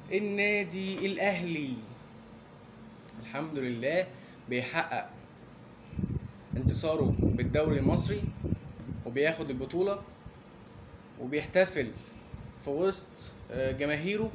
النادي الاهلي الحمد لله بيحقق انتصاره بالدوري المصري وبياخد البطولة وبيحتفل في وسط آه، جماهيره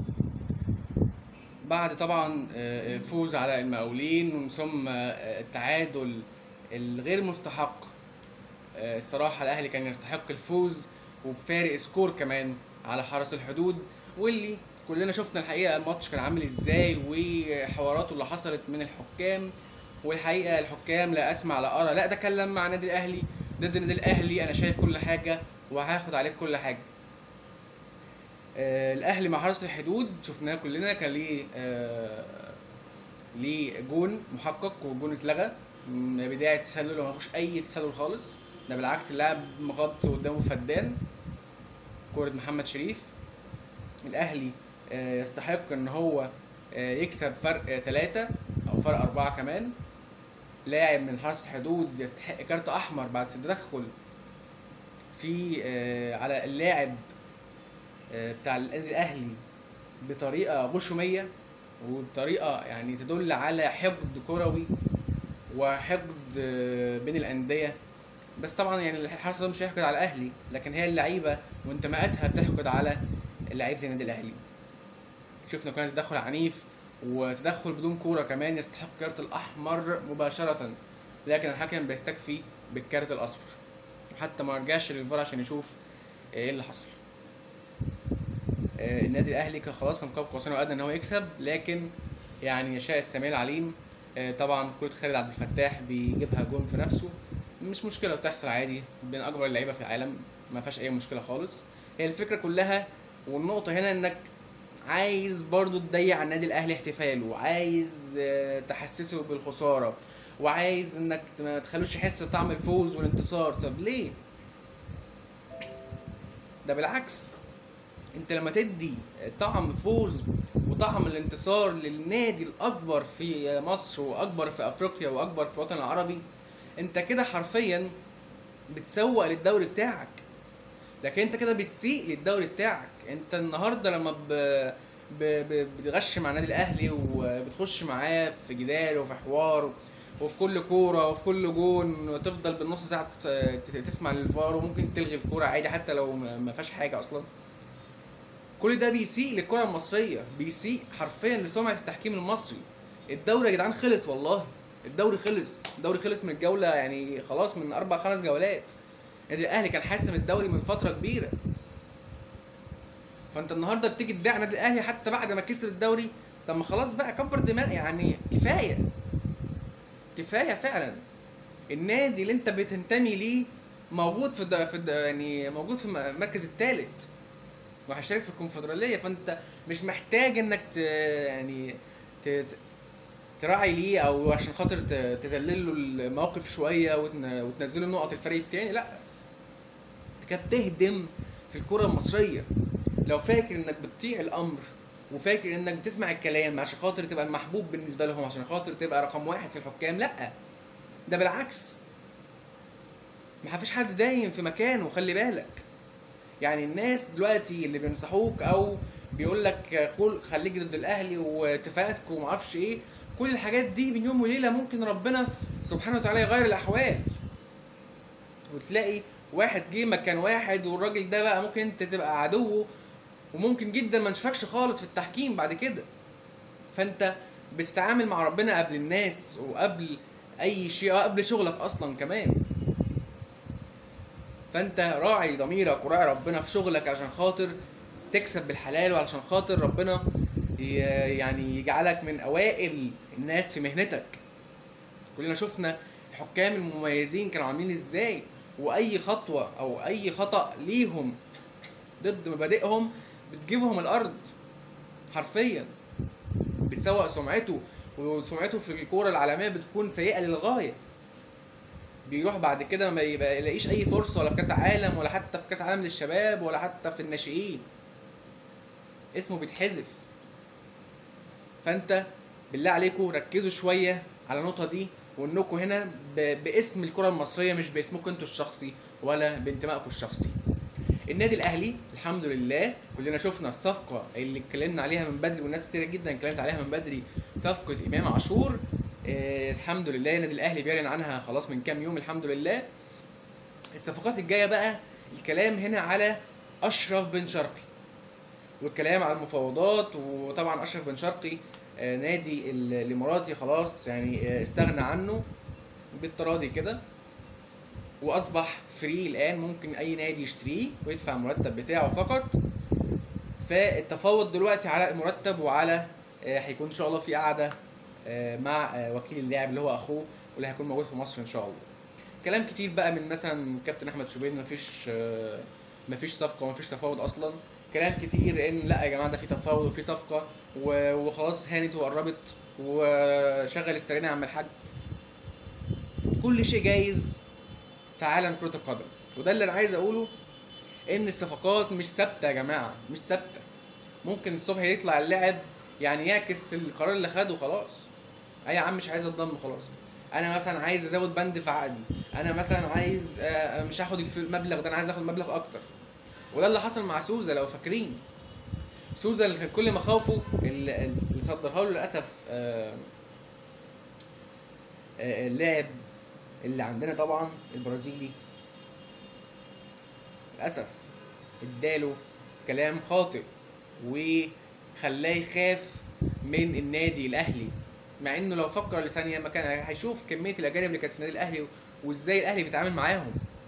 بعد طبعا آه، الفوز على المقاولين ومن ثم آه، التعادل الغير مستحق آه، الصراحة الأهلي كان يستحق الفوز وبفارق سكور كمان على حرس الحدود واللي كلنا شفنا الحقيقة الماتش كان عامل ازاي وحواراته اللي حصلت من الحكام والحقيقة الحكام لا أسمع لا أرى لا أتكلم مع النادي الأهلي ضد النادي الأهلي أنا شايف كل حاجة وهاخد عليك كل حاجة آه، الاهلي مع حرس الحدود شفناه كلنا كان ليه آه، ليه جون محقق والجون اتلغى من بدايه تسلل وما فيهوش اي تسلل خالص ده بالعكس اللاعب مغطي قدامه فدان كرة محمد شريف الاهلي آه، يستحق ان هو آه، يكسب فرق ثلاثة او فرق أربعة كمان لاعب من حرس الحدود يستحق كارت احمر بعد تدخل في آه، على اللاعب آه، بتاع النادي الاهلي بطريقه غشوميه وبطريقه يعني تدل على حقد كروي وحقد آه، بين الانديه بس طبعا يعني الحرس ده مش هيحقد على الاهلي لكن هي اللعيبه وانتماءاتها بتحقد على لعيبه النادي الاهلي شفنا كان تدخل عنيف وتدخل بدون كوره كمان يستحق كارت الاحمر مباشره لكن الحكم بيستكفي بالكارت الاصفر حتى ما رجعش للفار عشان يشوف ايه اللي حصل آه، النادي الاهلي كان خلاص كان قاب قوسين وادنى ان هو يكسب لكن يعني يشاء السميع العليم آه، طبعا كرة خالد عبد الفتاح بيجيبها جون في نفسه مش مشكله بتحصل عادي بين اكبر اللعيبه في العالم ما فيهاش اي مشكله خالص هي الفكره كلها والنقطه هنا انك عايز برضو تضيع على النادي الاهلي احتفاله وعايز آه، تحسسه بالخساره وعايز انك ما تخلوش يحس بطعم الفوز والانتصار طب ليه ده بالعكس انت لما تدي طعم الفوز وطعم الانتصار للنادي الاكبر في مصر واكبر في افريقيا واكبر في الوطن العربي انت كده حرفيا بتسوق للدوري بتاعك لكن انت كده بتسيء للدوري بتاعك انت النهارده لما ب... ب... ب... بتغش مع النادي الاهلي وبتخش معاه في جدال وفي حوار وفي كل كوره وفي كل جون وتفضل بالنص ساعه ت- ت- تسمع للفار وممكن تلغي الكوره عادي حتى لو ما ما فيهاش حاجه اصلا كل ده بيسيء للكره المصريه بيسيء حرفيا لسمعه التحكيم المصري الدوري يا جدعان خلص والله الدوري خلص الدوري خلص من الجوله يعني خلاص من اربع خمس جولات النادي الاهلي كان حاسم الدوري من فتره كبيره فانت النهارده بتيجي تدعي النادي الاهلي حتى بعد ما كسب الدوري طب ما خلاص بقى كبر دماغ يعني كفايه كفايه فعلا النادي اللي انت بتنتمي ليه موجود في الد... في الد... يعني موجود في المركز الثالث وهيشارك في الكونفدراليه فانت مش محتاج انك ت... يعني ت... ت- تراعي ليه او عشان خاطر ت- تذلل له الموقف شويه وتن... وتنزله نقط الفريق التاني لا انت كده بتهدم في الكره المصريه لو فاكر انك بتطيع الامر وفاكر انك بتسمع الكلام عشان خاطر تبقى المحبوب بالنسبه لهم عشان خاطر تبقى رقم واحد في الحكام لا ده بالعكس ما فيش حد دايم في مكانه خلي بالك يعني الناس دلوقتي اللي بينصحوك او بيقول لك خل خليك ضد الاهلي واتفاقاتك وما اعرفش ايه كل الحاجات دي من يوم وليله ممكن ربنا سبحانه وتعالى يغير الاحوال وتلاقي واحد جه مكان واحد والراجل ده بقى ممكن انت تبقى عدوه وممكن جدا ما نشوفكش خالص في التحكيم بعد كده فانت بتتعامل مع ربنا قبل الناس وقبل اي شيء قبل شغلك اصلا كمان فانت راعي ضميرك وراعي ربنا في شغلك عشان خاطر تكسب بالحلال وعشان خاطر ربنا ي- يعني يجعلك من اوائل الناس في مهنتك كلنا شفنا الحكام المميزين كانوا عاملين ازاي واي خطوه او اي خطا ليهم ضد مبادئهم بتجيبهم الارض حرفيا بتسوق سمعته وسمعته في الكوره العالميه بتكون سيئه للغايه بيروح بعد كده ما يبقى يلاقيش اي فرصه ولا في كاس عالم ولا حتى في كاس عالم للشباب ولا حتى في الناشئين اسمه بيتحذف فانت بالله عليكم ركزوا شويه على النقطه دي وانكم هنا ب... باسم الكره المصريه مش باسمكم انتوا الشخصي ولا بانتمائكم الشخصي النادي الاهلي الحمد لله كلنا شفنا الصفقه اللي اتكلمنا عليها من بدري والناس كتير جدا اتكلمت عليها من بدري صفقه امام عاشور آه الحمد لله النادي الاهلي بيعلن عنها خلاص من كام يوم الحمد لله الصفقات الجايه بقى الكلام هنا على اشرف بن شرقي والكلام على المفاوضات وطبعا اشرف بن شرقي آه نادي ال- الاماراتي خلاص يعني آه استغنى عنه بالتراضي كده واصبح فري الان ممكن اي نادي يشتريه ويدفع المرتب بتاعه فقط فالتفاوض دلوقتي على المرتب وعلى آه، هيكون ان شاء الله في قعده آه، مع آه، وكيل اللاعب اللي هو اخوه واللي هيكون موجود في مصر ان شاء الله كلام كتير بقى من مثلا كابتن احمد شوبير مفيش آه، مفيش صفقه ومفيش تفاوض اصلا كلام كتير ان لا يا جماعه ده في تفاوض وفي صفقه و- وخلاص هانت وقربت وشغل السرير يا عم الحاج كل شيء جايز في عالم كرة القدم وده اللي انا عايز اقوله ان الصفقات مش ثابته يا جماعه مش ثابته ممكن الصبح يطلع اللاعب يعني يعكس القرار اللي خده خلاص اي يا عم مش عايز اتضم خلاص انا مثلا عايز ازود بند في عقدي انا مثلا عايز آه، مش هاخد الف- المبلغ ده انا عايز اخد مبلغ اكتر وده اللي حصل مع سوزا لو فاكرين سوزا اللي كان كل مخاوفه اللي اللي صدرها له للاسف آه، آه، اللاعب اللي عندنا طبعا البرازيلي للاسف اداله كلام خاطئ وخلاه يخاف من النادي الاهلي مع انه لو فكر لثانيه ما كان هيشوف كميه الاجانب اللي كانت في النادي الاهلي وازاي الاهلي بيتعامل معاهم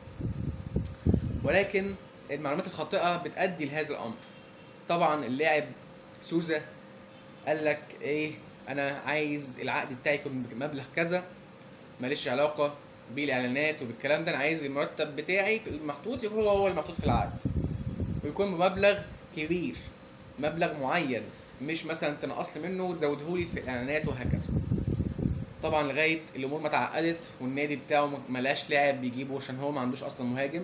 ولكن المعلومات الخاطئه بتؤدي لهذا الامر طبعا اللاعب سوزا قال لك ايه انا عايز العقد بتاعي يكون بمبلغ كذا ماليش علاقه بالاعلانات وبالكلام ده انا عايز المرتب بتاعي المحطوط يكون هو هو المحطوط في العقد ويكون بمبلغ كبير مبلغ معين مش مثلا تنقص لي منه وتزوده لي في الاعلانات وهكذا طبعا لغايه الامور ما اتعقدت والنادي بتاعه ملاش لاعب بيجيبه عشان هو ما عندوش اصلا مهاجم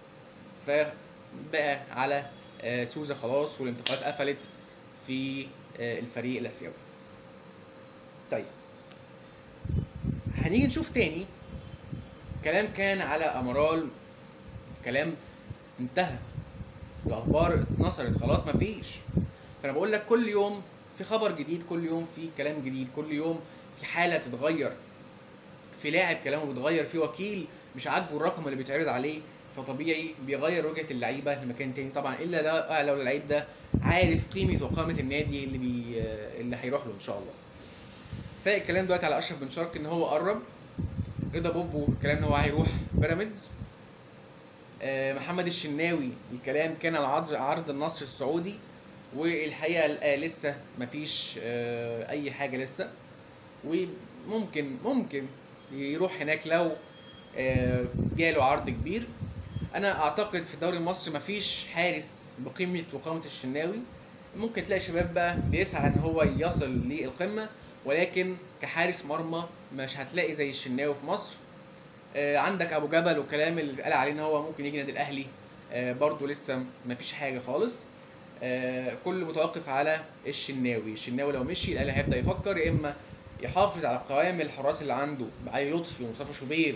فبقى على آه، سوزا خلاص والانتقالات قفلت في آه، الفريق الاسيوي طيب هنيجي نشوف تاني كلام كان على امرال كلام انتهى الاخبار اتنصرت خلاص مفيش فانا بقول لك كل يوم في خبر جديد كل يوم في كلام جديد كل يوم في حاله تتغير في لاعب كلامه بيتغير في وكيل مش عاجبه الرقم اللي بيتعرض عليه فطبيعي بيغير وجهه اللعيبه لمكان تاني طبعا الا ده آه لو اللعيب ده عارف قيمه وقامه النادي اللي بي آه، اللي هيروح له ان شاء الله فالكلام دلوقتي على اشرف بن شرقي ان هو قرب رضا بوبو الكلام ان هو هيروح بيراميدز آه، محمد الشناوي الكلام كان على عرض عرض النصر السعودي والحقيقه آه، لسه مفيش آه، اي حاجه لسه وممكن ممكن يروح هناك لو آه، جاله عرض كبير انا اعتقد في الدوري المصري مفيش حارس بقيمه وقامه الشناوي ممكن تلاقي شباب بقى بيسعى ان هو يصل للقمه ولكن كحارس مرمى مش هتلاقي زي الشناوي في مصر آه، عندك ابو جبل والكلام اللي اتقال عليه ان هو ممكن يجي النادي الاهلي آه، برضه لسه مفيش حاجه خالص آه، كل متوقف على الشناوي الشناوي لو مشي الاهلي هيبدا يفكر يا اما يحافظ على قوام الحراس اللي عنده علي لطفي ومصطفى شوبير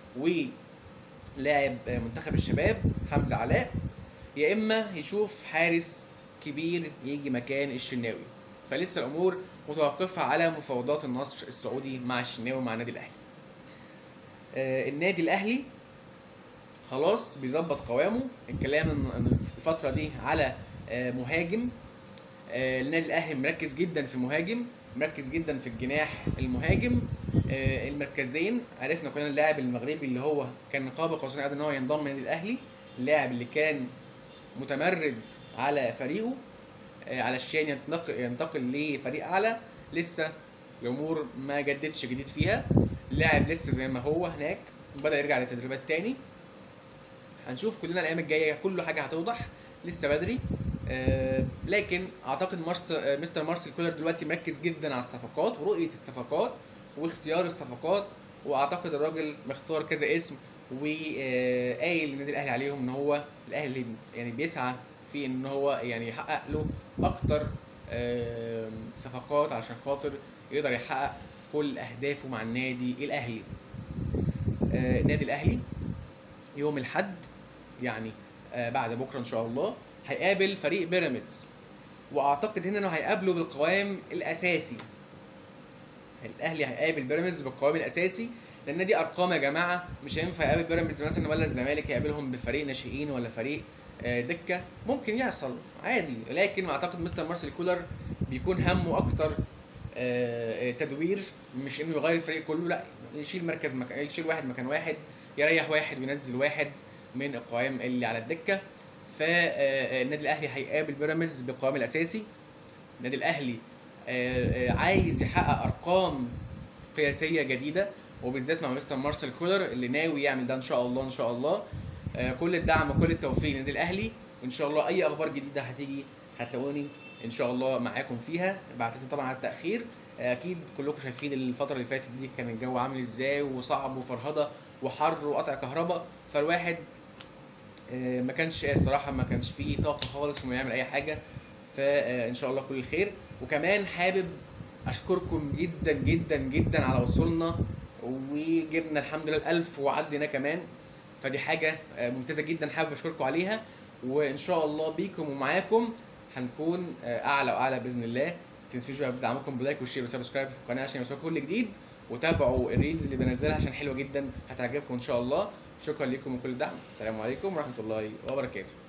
ولاعب آه، منتخب الشباب حمزه علاء يا اما يشوف حارس كبير يجي مكان الشناوي فلسه الامور متوقفه على مفاوضات النصر السعودي مع الشناوي مع النادي الاهلي آه، النادي الاهلي خلاص بيظبط قوامه الكلام إن- إن الفتره دي على آه، مهاجم آه، النادي الاهلي مركز جدا في المهاجم مركز جدا في الجناح المهاجم آه، المركزين عرفنا كلنا اللاعب المغربي اللي هو كان قاب قوسين قاعد ان هو ينضم للنادي الاهلي اللاعب اللي كان متمرد على فريقه آه، علشان ينتقل ينتقل لفريق اعلى لسه الامور ما جددش جديد فيها اللاعب لسه زي ما هو هناك بدا يرجع للتدريبات تاني هنشوف كلنا الايام الجايه كل حاجه هتوضح لسه بدري آه لكن اعتقد مارس آه مستر مارسيل كولر دلوقتي مركز جدا على الصفقات ورؤيه الصفقات واختيار الصفقات واعتقد الراجل مختار كذا اسم وقايل للنادي الاهلي عليهم ان هو الاهلي يعني بيسعى في ان هو يعني يحقق له اكتر آه صفقات عشان خاطر يقدر يحقق كل اهدافه مع النادي الاهلي آه النادي الاهلي يوم الحد يعني آه، بعد بكره ان شاء الله هيقابل فريق بيراميدز واعتقد هنا انه هيقابله بالقوام الاساسي الاهلي هيقابل بيراميدز بالقوام الاساسي لان دي ارقام يا جماعه مش هينفع يقابل بيراميدز مثلا ولا الزمالك يقابلهم بفريق ناشئين ولا فريق آه، دكه ممكن يحصل عادي لكن اعتقد مستر مارسيل كولر بيكون همه اكتر آه، آه، تدوير مش انه يغير الفريق كله لا يشيل مركز مكان يشيل واحد مكان واحد يريح واحد وينزل واحد من القوائم اللي على الدكه فالنادي الاهلي هيقابل بيراميدز بالقوام الاساسي النادي الاهلي آه، آه، عايز يحقق ارقام قياسيه جديده وبالذات مع مستر مارسيل كولر اللي ناوي يعمل ده ان شاء الله ان شاء الله آه، كل الدعم وكل التوفيق للنادي الاهلي وان شاء الله اي اخبار جديده هتيجي هتلاقوني ان شاء الله معاكم فيها بعتذر طبعا على التاخير آه، اكيد كلكم شايفين الفتره اللي فاتت دي كان الجو عامل ازاي وصعب وفرهضه وحر وقطع كهرباء فالواحد آه، ما كانش الصراحه ما كانش فيه طاقه خالص انه يعمل اي حاجه فان شاء الله كل الخير وكمان حابب اشكركم جدا جدا جدا على وصولنا وجبنا الحمد لله الألف وعدينا كمان فدي حاجه آه، ممتازه جدا حابب اشكركم عليها وان شاء الله بيكم ومعاكم هنكون آه، اعلى واعلى باذن الله تنسوش بقى بدعمكم بلايك وشير وسبسكرايب في القناه عشان يوصلكم كل جديد وتابعوا الريلز اللي بنزلها عشان حلوه جدا هتعجبكم ان شاء الله شكرا لكم وكل الدعم السلام عليكم ورحمه الله وبركاته